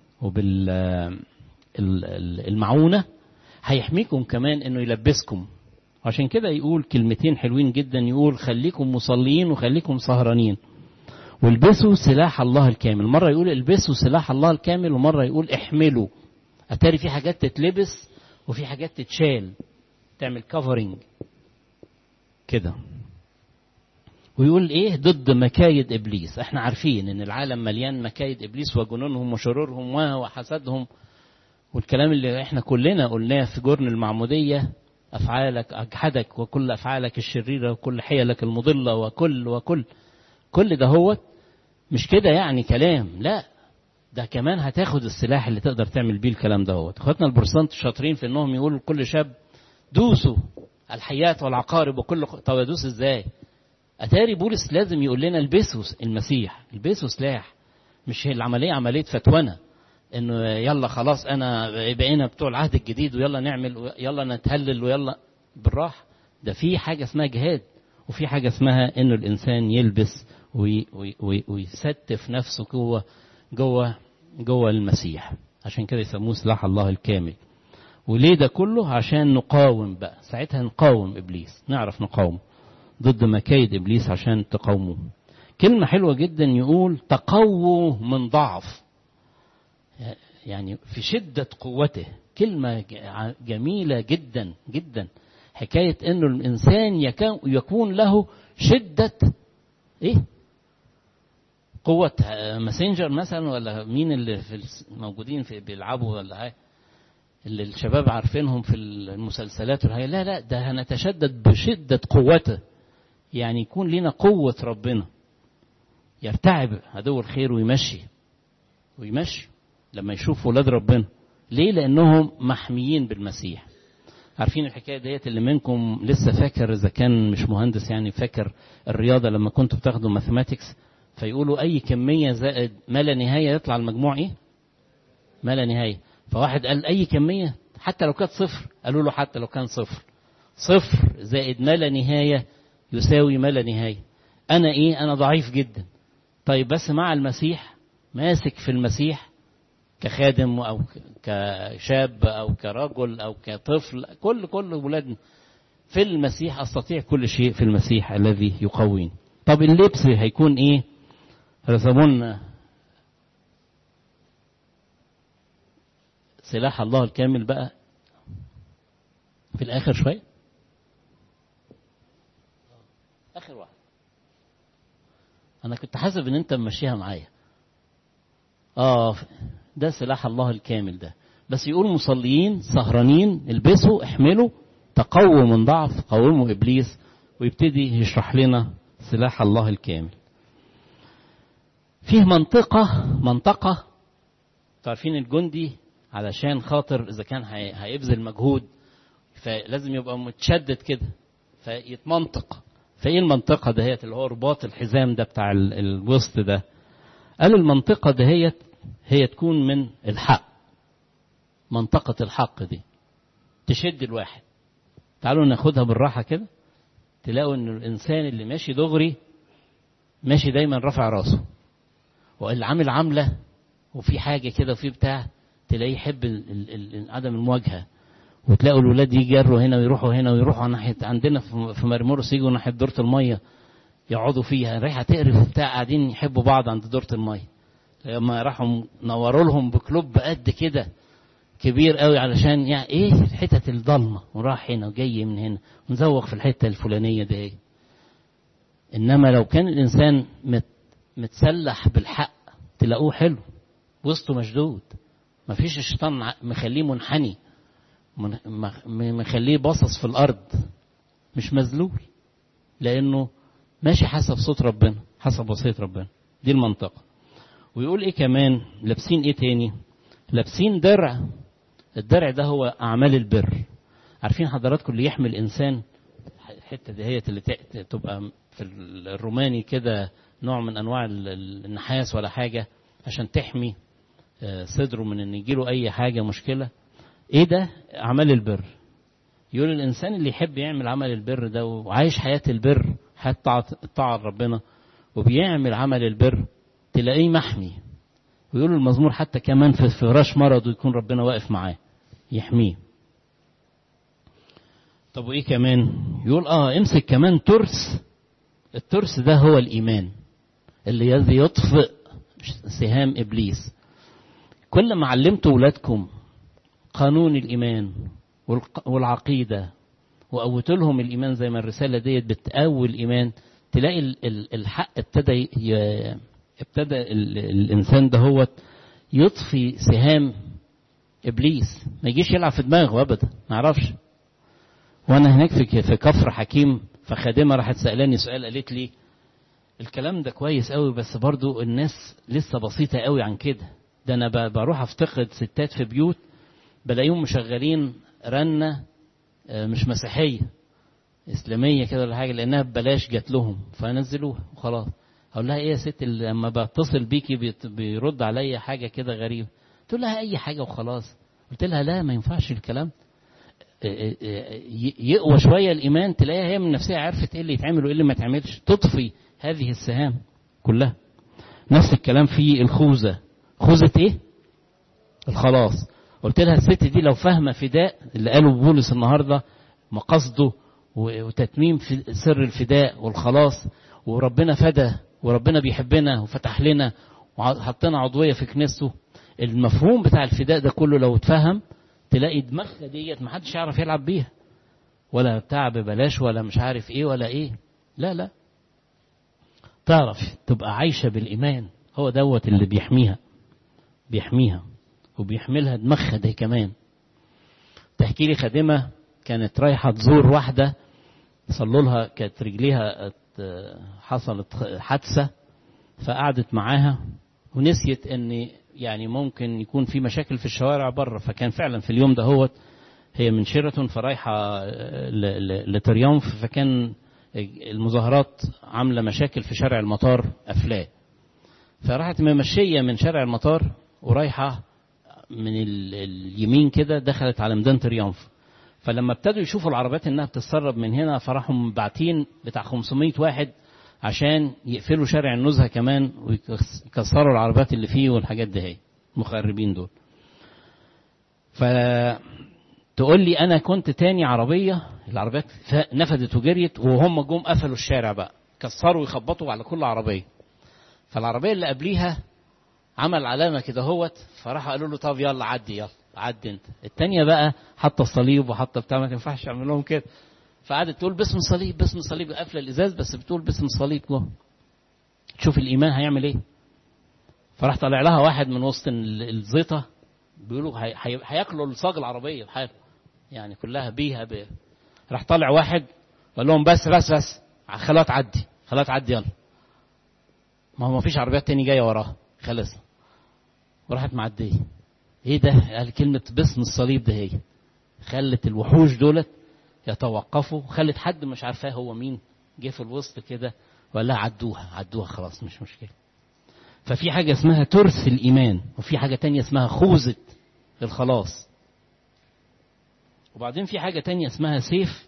وبالمعونة هيحميكم كمان إنه يلبسكم. عشان كده يقول كلمتين حلوين جدا يقول خليكم مصلين وخليكم سهرانين. والبسوا سلاح الله الكامل مرة يقول البسوا سلاح الله الكامل ومرة يقول احملوا أتاري في حاجات تتلبس وفي حاجات تتشال تعمل كفرنج كده ويقول ايه ضد مكايد ابليس احنا عارفين ان العالم مليان مكايد ابليس وجنونهم وشرورهم وحسدهم والكلام اللي احنا كلنا قلناه في جرن المعمودية افعالك اجحدك وكل افعالك الشريرة وكل حيلك المضلة وكل وكل كل ده هو مش كده يعني كلام لا ده كمان هتاخد السلاح اللي تقدر تعمل بيه الكلام ده هو اخواتنا البرسنت شاطرين في انهم يقولوا لكل شاب دوسوا الحيات والعقارب وكل طب ادوس ازاي اتاري بولس لازم يقول لنا البسوا المسيح البسوا سلاح مش هي العمليه عمليه فتوانه انه يلا خلاص انا بقينا بتوع العهد الجديد ويلا نعمل يلا نتهلل ويلا بالراحه ده في حاجه اسمها جهاد وفي حاجه اسمها انه الانسان يلبس وي وي ويستف نفسه جوه جوه جوه المسيح عشان كده يسموه سلاح الله الكامل وليه ده كله عشان نقاوم بقى ساعتها نقاوم ابليس نعرف نقاومه ضد مكايد ابليس عشان تقاوموه كلمة حلوة جدا يقول تقووا من ضعف يعني في شدة قوته كلمة جميلة جدا جدا حكاية انه الانسان يكون له شدة ايه قوة ماسنجر مثلا ولا مين اللي في موجودين في بيلعبوا ولا هاي اللي الشباب عارفينهم في المسلسلات والهاي لا لا ده هنتشدد بشدة قوته يعني يكون لنا قوة ربنا يرتعب عدو الخير ويمشي ويمشي لما يشوف ولاد ربنا ليه لانهم محميين بالمسيح عارفين الحكايه ديت اللي منكم لسه فاكر اذا كان مش مهندس يعني فاكر الرياضه لما كنتوا بتاخدوا ماثماتكس فيقولوا اي كميه زائد ما لا نهايه يطلع المجموع ايه ما لا نهايه فواحد قال اي كميه حتى لو كانت صفر قالوا له حتى لو كان صفر صفر زائد ما لا نهايه يساوي ما لا نهايه انا ايه انا ضعيف جدا طيب بس مع المسيح ماسك في المسيح كخادم او كشاب او كرجل او كطفل كل كل ولادنا في المسيح استطيع كل شيء في المسيح الذي يقويني طب اللبس هيكون ايه رسمونا سلاح الله الكامل بقى في الاخر شويه اخر واحد انا كنت حاسب ان انت ممشيها معايا اه ده سلاح الله الكامل ده بس يقول مصليين سهرانين البسوا احملوا تقووا من ضعف قوموا ابليس ويبتدي يشرح لنا سلاح الله الكامل فيه منطقة منطقة تعرفين الجندي علشان خاطر إذا كان هيبذل مجهود فلازم يبقى متشدد كده فيتمنطق فإيه المنطقة دهيت اللي هو رباط الحزام ده بتاع الوسط ده قال المنطقة دهيت هي تكون من الحق منطقة الحق دي تشد الواحد تعالوا ناخدها بالراحة كده تلاقوا ان الانسان اللي ماشي دغري ماشي دايما رافع راسه واللي عامل عاملة وفي حاجة كده وفي بتاع تلاقيه يحب عدم المواجهة وتلاقوا الولاد يجروا هنا ويروحوا هنا ويروحوا ناحية عندنا في مرمورس يجوا ناحية دورة المية يقعدوا فيها ريحة تقرف وبتاع قاعدين يحبوا بعض عند دورة المية لما راحوا نوروا لهم بكلوب قد كده كبير قوي علشان يعني ايه الحتت الضلمه وراح هنا وجاي من هنا ونزوق في الحته الفلانيه دي انما لو كان الانسان مت متسلح بالحق تلاقوه حلو وسطه مشدود مفيش الشيطان مخليه منحني مخليه باصص في الارض مش مذلول لانه ماشي حسب صوت ربنا حسب وصيه ربنا دي المنطقه ويقول ايه كمان لابسين ايه تاني لابسين درع الدرع ده هو اعمال البر عارفين حضراتكم اللي يحمل انسان الحته دهيت اللي تبقى في الروماني كده نوع من انواع النحاس ولا حاجه عشان تحمي صدره من ان يجيله اي حاجه مشكله ايه ده اعمال البر يقول الانسان اللي يحب يعمل عمل البر ده وعايش حياه البر حياه طاعه ربنا وبيعمل عمل البر تلاقيه محمي ويقولوا المزمور حتى كمان في فراش مرضه يكون ربنا واقف معاه يحميه طب وايه كمان يقول اه امسك كمان ترس الترس ده هو الايمان اللي يطفئ سهام ابليس كل ما علمتوا ولادكم قانون الايمان والعقيده وقوت لهم الايمان زي ما الرساله ديت بتقوي الايمان تلاقي الحق ابتدى ابتدى الانسان ده هو يطفي سهام ابليس ما يجيش يلعب في دماغه ابدا ما يعرفش وانا هناك في في كفر حكيم فخادمه راحت سالاني سؤال قالت لي الكلام ده كويس قوي بس برضو الناس لسه بسيطه قوي عن كده ده انا بروح افتقد ستات في بيوت بلاقيهم مشغلين رنه مش مسيحيه اسلاميه كده ولا حاجه لانها ببلاش جات لهم فنزلوها وخلاص اقول لها ايه يا ست لما بتصل بيكي بيرد عليا حاجه كده غريبه تقول لها اي حاجه وخلاص قلت لها لا ما ينفعش الكلام يقوى شويه الايمان تلاقيها هي من نفسها عرفت ايه اللي يتعمل وايه اللي ما يتعملش تطفي هذه السهام كلها نفس الكلام في الخوذه خوذه ايه الخلاص قلت لها الست دي لو فاهمه فداء اللي قاله بولس النهارده مقصده وتتميم في سر الفداء والخلاص وربنا فدى وربنا بيحبنا وفتح لنا وحطينا عضويه في كنيسته المفهوم بتاع الفداء ده كله لو اتفهم تلاقي دماغها ديت محدش يعرف يلعب بيها ولا بتاع ببلاش ولا مش عارف ايه ولا ايه لا لا تعرف تبقى عايشة بالإيمان هو دوت اللي بيحميها بيحميها وبيحملها دماغها دي كمان تحكي لي خادمة كانت رايحة تزور واحدة صلوا لها كانت رجليها حصلت حادثة فقعدت معاها ونسيت ان يعني ممكن يكون في مشاكل في الشوارع بره فكان فعلا في اليوم ده هو هي من شيراتون فرايحة لتريومف فكان المظاهرات عاملة مشاكل في شارع المطار أفلاه فراحت ممشية من شارع المطار ورايحة من اليمين كده دخلت على ميدان تريومف فلما ابتدوا يشوفوا العربيات انها بتتسرب من هنا فراحوا باعتين بتاع 500 واحد عشان يقفلوا شارع النزهة كمان ويكسروا العربيات اللي فيه والحاجات دي هي المخربين دول فتقول لي انا كنت تاني عربية العربيات نفدت وجريت وهم جم قفلوا الشارع بقى كسروا ويخبطوا على كل عربية فالعربية اللي قبليها عمل علامة كده هوت فراح قالوا له طب يلا عدي يلا عدي انت التانية بقى حاطة الصليب وحاطة بتاع ما تنفعش اعمل لهم كده فقعدت تقول باسم الصليب باسم الصليب قافله الازاز بس بتقول باسم الصليب جوه تشوف الايمان هيعمل ايه فراح طالع لها واحد من وسط الزيطه بيقولوا هي... هي... هياكلوا الصاج العربيه بحاله يعني كلها بيها ب... راح طالع واحد قال لهم بس بس بس خلوها تعدي خلوها تعدي يلا ما هو ما فيش عربيات تاني جايه وراها خلص وراحت معديه ايه ده قال كلمه باسم الصليب ده هي خلت الوحوش دولت يتوقفوا خلت حد مش عارفاه هو مين جه في الوسط كده وقال لها عدوها عدوها خلاص مش مشكله ففي حاجه اسمها ترس الايمان وفي حاجه تانية اسمها خوذه الخلاص وبعدين في حاجه تانية اسمها سيف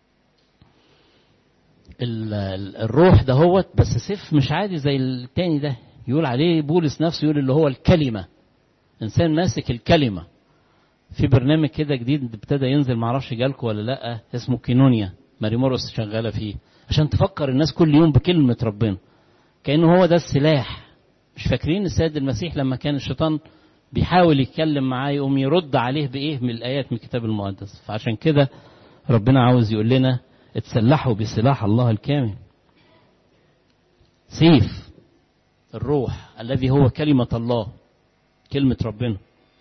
الروح ده هوت بس سيف مش عادي زي التاني ده يقول عليه بولس نفسه يقول اللي هو الكلمه انسان ماسك الكلمه في برنامج كده جديد ابتدى ينزل معرفش جالكم ولا لا اسمه كينونيا ماري مورس شغاله فيه عشان تفكر الناس كل يوم بكلمه ربنا كانه هو ده السلاح مش فاكرين السيد المسيح لما كان الشيطان بيحاول يتكلم معاه يقوم يرد عليه بايه من الايات من الكتاب المقدس فعشان كده ربنا عاوز يقول لنا اتسلحوا بسلاح الله الكامل سيف الروح الذي هو كلمه الله كلمه ربنا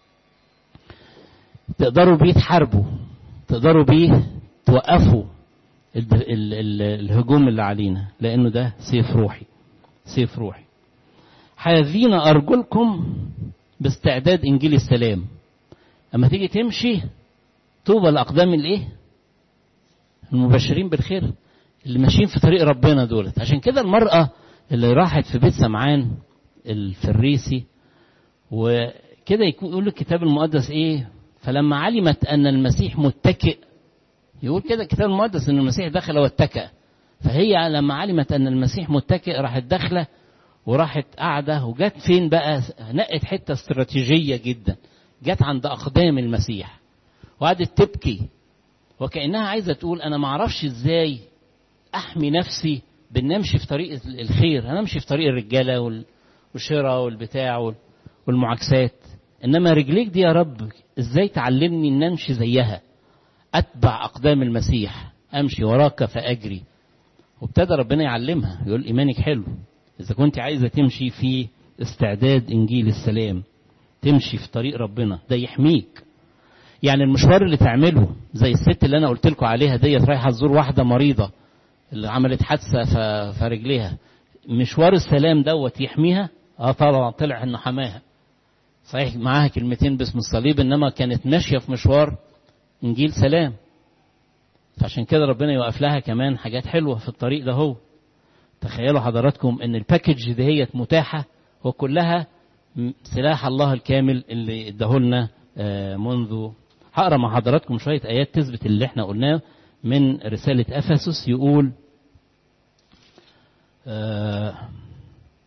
تقدروا بيه تحاربوا تقدروا بيه توقفوا ال ال ال الهجوم اللي علينا لانه ده سيف روحي سيف روحي حاذين ارجلكم باستعداد انجيل السلام اما تيجي تمشي طوبى لاقدام الايه المبشرين بالخير اللي ماشيين في طريق ربنا دولت عشان كده المرأة اللي راحت في بيت سمعان الفريسي وكده يقول الكتاب المقدس ايه فلما علمت أن المسيح متكئ يقول كده الكتاب المقدس أن المسيح دخل واتكأ فهي لما علمت أن المسيح متكئ راحت داخلة وراحت قاعدة وجت فين بقى نقت حتة استراتيجية جدا جت عند أقدام المسيح وقعدت تبكي وكأنها عايزة تقول أنا معرفش إزاي أحمي نفسي بأن أمشي في طريق الخير أنا أمشي في طريق الرجالة والشراء والبتاع والمعاكسات إنما رجليك دي يا رب ازاي تعلمني ان امشي زيها اتبع اقدام المسيح امشي وراك فاجري وابتدى ربنا يعلمها يقول ايمانك حلو اذا كنت عايزه تمشي في استعداد انجيل السلام تمشي في طريق ربنا ده يحميك يعني المشوار اللي تعمله زي الست اللي انا قلت لكم عليها ديت رايحه تزور واحده مريضه اللي عملت حادثه في رجليها مشوار السلام دوت يحميها اه طبعا طلع انه حماها صحيح معاها كلمتين باسم الصليب انما كانت ماشيه في مشوار انجيل سلام فعشان كده ربنا يوقف لها كمان حاجات حلوه في الطريق ده هو تخيلوا حضراتكم ان الباكج دهيت متاحه وكلها سلاح الله الكامل اللي اداهولنا منذ هقرا مع حضراتكم شويه ايات تثبت اللي احنا قلناه من رساله افسس يقول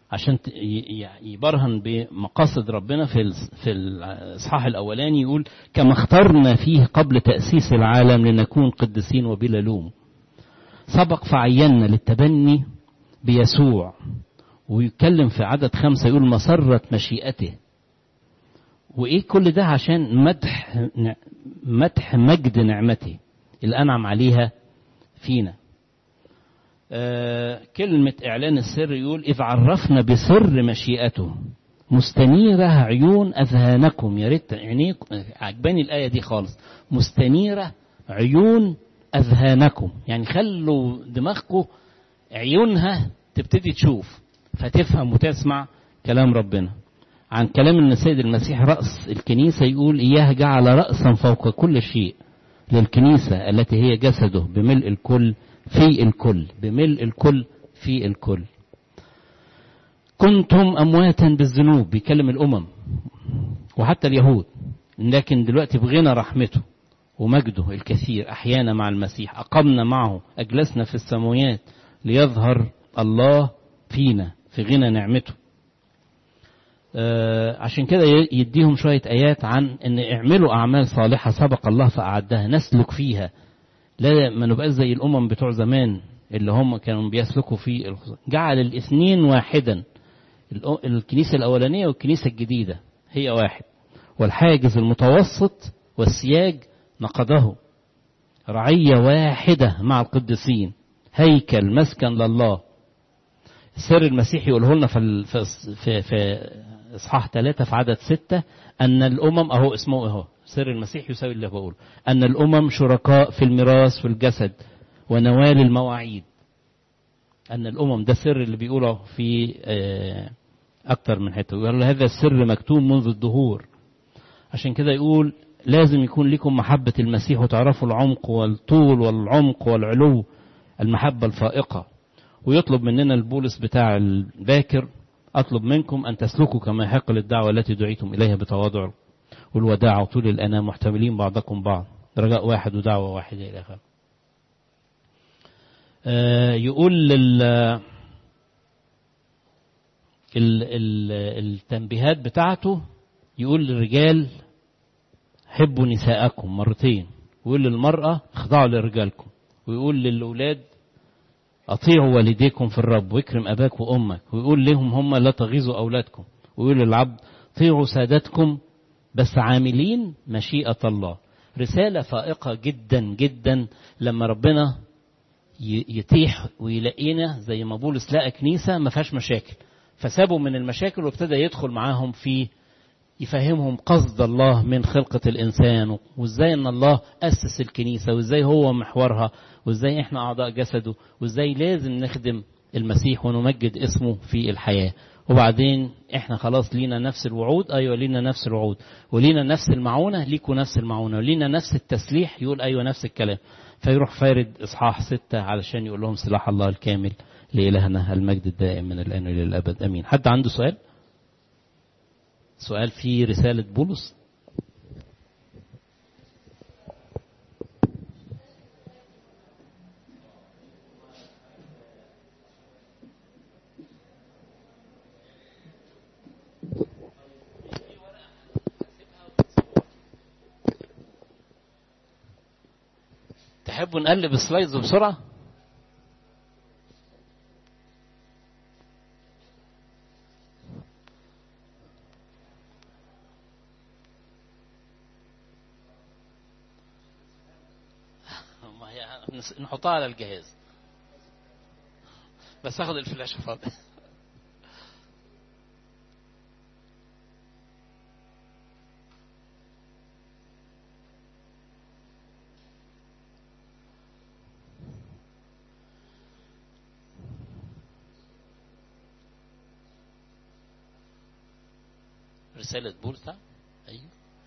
عشان يبرهن بمقاصد ربنا في في الاصحاح الاولاني يقول كما اخترنا فيه قبل تاسيس العالم لنكون قديسين وبلا لوم سبق فعينا للتبني بيسوع ويتكلم في عدد خمسة يقول مسرة مشيئته وإيه كل ده عشان مدح مدح مجد نعمته اللي أنعم عليها فينا آه كلمة إعلان السر يقول إذ عرفنا بسر مشيئته مستنيرة عيون أذهانكم يا ريت عينيكم عجباني الآية دي خالص مستنيرة عيون أذهانكم يعني خلوا دماغكم عيونها تبتدي تشوف فتفهم وتسمع كلام ربنا عن كلام ان السيد المسيح رأس الكنيسة يقول إياه جعل رأسا فوق كل شيء للكنيسة التي هي جسده بملء الكل في الكل بملء الكل في الكل كنتم أمواتا بالذنوب بيكلم الأمم وحتى اليهود لكن دلوقتي بغنى رحمته ومجده الكثير أحيانا مع المسيح أقمنا معه أجلسنا في السماوات ليظهر الله فينا في غنى نعمته آه عشان كده يديهم شوية آيات عن أن اعملوا أعمال صالحة سبق الله فأعدها نسلك فيها لا ما نبقاش زي الأمم بتوع زمان اللي هم كانوا بيسلكوا في جعل الاثنين واحدا الكنيسة الأولانية والكنيسة الجديدة هي واحد والحاجز المتوسط والسياج نقضه رعية واحدة مع القديسين هيكل مسكن لله سر المسيح يقوله لنا في في في اصحاح ثلاثة في عدد ستة ان الامم اهو اسمه اهو سر المسيح يساوي اللي بقوله ان الامم شركاء في الميراث في الجسد ونوال المواعيد ان الامم ده سر اللي بيقوله في اكتر من حته يقول هذا السر مكتوب منذ الدهور عشان كده يقول لازم يكون لكم محبة المسيح وتعرفوا العمق والطول والعمق والعلو المحبة الفائقة ويطلب مننا البولس بتاع الباكر أطلب منكم أن تسلكوا كما يحق للدعوة التي دعيتم إليها بتواضع والوداع وطول الأنام محتملين بعضكم بعض رجاء واحد ودعوة واحدة إلى آخره آه يقول لل ال ال التنبيهات بتاعته يقول للرجال حبوا نساءكم مرتين ويقول للمرأة اخضعوا لرجالكم ويقول للأولاد أطيعوا والديكم في الرب واكرم أباك وأمك ويقول لهم هم لا تغيظوا أولادكم ويقول للعبد طيعوا سادتكم بس عاملين مشيئة الله رسالة فائقة جدا جدا لما ربنا يتيح ويلاقينا زي ما بولس لقى كنيسة ما فيهاش مشاكل فسابوا من المشاكل وابتدى يدخل معاهم في يفهمهم قصد الله من خلقة الإنسان وإزاي أن الله أسس الكنيسة وإزاي هو محورها وإزاي إحنا أعضاء جسده وإزاي لازم نخدم المسيح ونمجد اسمه في الحياة وبعدين إحنا خلاص لينا نفس الوعود أيوة لينا نفس الوعود ولينا نفس المعونة ليكوا نفس المعونة ولينا نفس التسليح يقول أيوة نفس الكلام فيروح فارد إصحاح ستة علشان يقول لهم سلاح الله الكامل لإلهنا المجد الدائم من الآن إلى الأبد أمين حد عنده سؤال؟ سؤال في رسالة بولس تحبوا نقلب السلايدز بسرعة؟ نحطها على الجهاز بس اخد الفلاشة فاضي رسالة بولتا أيوه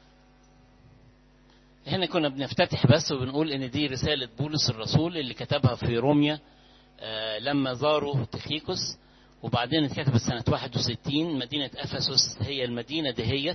هنا كنا بنفتتح بس وبنقول ان دي رسالة بولس الرسول اللي كتبها في روميا آه لما زاروا تخيكوس وبعدين اتكتبت سنة 61 مدينة أفسس هي المدينة دهيت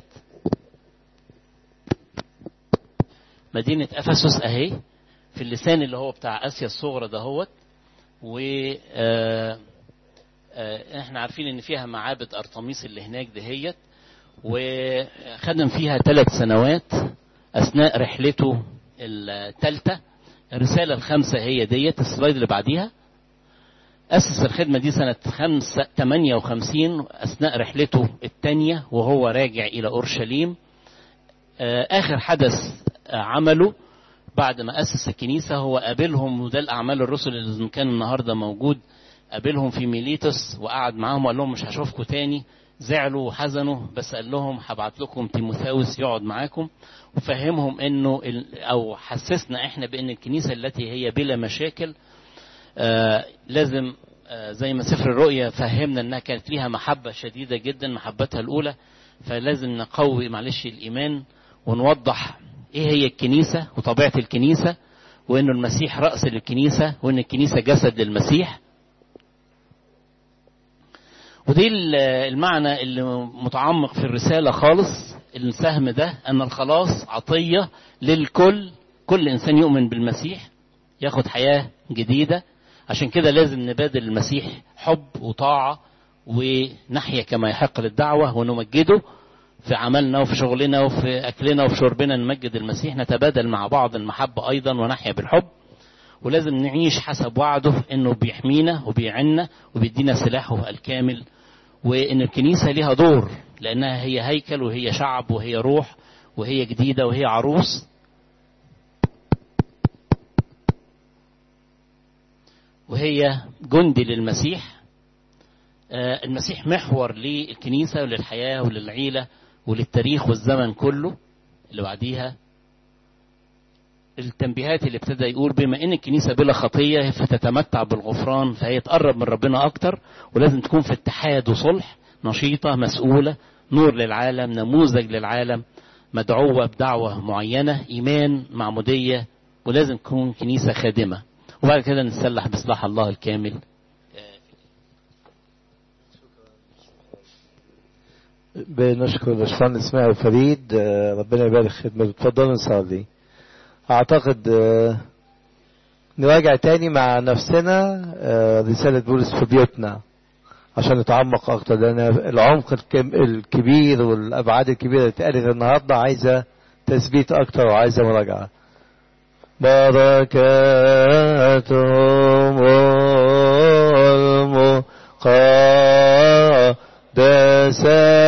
مدينة أفسس أهي في اللسان اللي هو بتاع آسيا الصغرى دهوت و آه آه، احنا عارفين ان فيها معابد ارطميس اللي هناك دهيت وخدم فيها ثلاث سنوات اثناء رحلته الثالثه الرساله الخامسه هي ديت السلايد اللي بعديها أسس الخدمة دي سنة 5 58 أثناء رحلته الثانية وهو راجع إلى أورشليم آه، آخر حدث آه، عمله بعد ما أسس الكنيسة هو قابلهم وده الأعمال الرسل اللي كان النهاردة موجود قابلهم في ميليتوس وقعد معاهم وقال لهم مش هشوفكم تاني زعلوا وحزنوا بس قال لهم هبعت لكم تيموثاوس يقعد معاكم وفهمهم انه ال- او حسسنا احنا بان الكنيسه التي هي بلا مشاكل آه لازم آه زي ما سفر الرؤيا فهمنا انها كانت ليها محبه شديده جدا محبتها الاولى فلازم نقوي معلش الايمان ونوضح ايه هي الكنيسه وطبيعه الكنيسه وانه المسيح راس للكنيسه وان الكنيسه جسد للمسيح ودي ال- المعنى اللي متعمق في الرسالة خالص السهم ده أن الخلاص عطية للكل كل إنسان يؤمن بالمسيح ياخد حياة جديدة عشان كده لازم نبادل المسيح حب وطاعة ونحيا كما يحق للدعوة ونمجده في عملنا وفي شغلنا وفي أكلنا وفي شربنا نمجد المسيح نتبادل مع بعض المحبة أيضا ونحيا بالحب ولازم نعيش حسب وعده انه بيحمينا وبيعنا وبيدينا سلاحه الكامل وان الكنيسه ليها دور لانها هي هيكل وهي شعب وهي روح وهي جديده وهي عروس وهي جندي للمسيح آه، المسيح محور للكنيسه وللحياه وللعيله وللتاريخ والزمن كله اللي بعديها التنبيهات اللي ابتدى يقول بما ان الكنيسه بلا خطيه فتتمتع بالغفران فهي تقرب من ربنا اكتر ولازم تكون في اتحاد وصلح نشيطه مسؤوله نور للعالم نموذج للعالم مدعوه بدعوه معينه ايمان معموديه ولازم تكون كنيسه خادمه وبعد كده نتسلح بسلاح الله الكامل بنشكر الباشمهندس اسماعيل فريد آه، ربنا يبارك خدمته اتفضلوا نصلي اعتقد آه، نراجع تاني مع نفسنا آه، رسالة بولس في بيوتنا عشان نتعمق اكتر لان العمق الكم- الكبير والابعاد الكبيرة اللي اتقالت النهارده عايزة تثبيت اكتر وعايزة مراجعة بركاتهم المقدسة